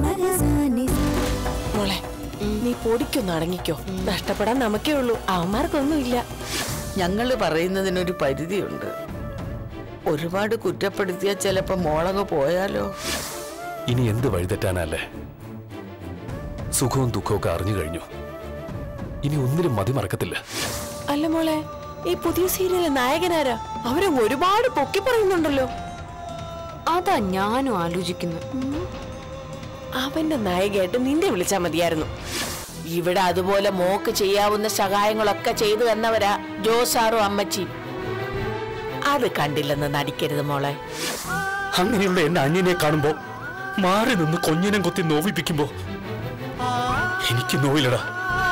മോളെ നീ പൊടിക്കൊന്ന് അടങ്ങിക്കോ നഷ്ടപ്പെടാൻ നമുക്കേ ഉള്ളൂ അവന്മാർക്കൊന്നുമില്ല ഞങ്ങൾ പറയുന്നതിനൊരു പരിധിയുണ്ട് ഒരുപാട് കുറ്റപ്പെടുത്തിയാൽ ചിലപ്പോ മോളങ്ങ് പോയാലോ ഇനി എന്ത് വഴിതെറ്റാനല്ലേ സുഖവും ദുഃഖവും ഒക്കെ അറിഞ്ഞു കഴിഞ്ഞു ഇനി ഒന്നിനും മതി മറക്കത്തില്ല അല്ല മോളെ ഈ പുതിയ സീരിയലിലെ നായകനാരാ അവരെ ഒരുപാട് പൊക്കി പറയുന്നുണ്ടല്ലോ അതാ ഞാനും ആലോചിക്കുന്നു അവന്റെ നായികയായിട്ട് നിന്റെ വിളിച്ചാ മതിയായിരുന്നു ഇവിടെ അതുപോലെ മോക്ക് ചെയ്യാവുന്ന സഹായങ്ങളൊക്കെ ചെയ്തു എന്നവരാ ജോസാറും അമ്മച്ചി അത് കണ്ടില്ലെന്ന് നടിക്കരുത് മോളെ അങ്ങനെയുള്ള എന്റെ അന്യനെ കാണുമ്പോ മാറി നിന്ന് കൊഞ്ഞിനം കൊത്തി നോവിപ്പിക്കുമ്പോ എനിക്ക് നോവില്ലടാ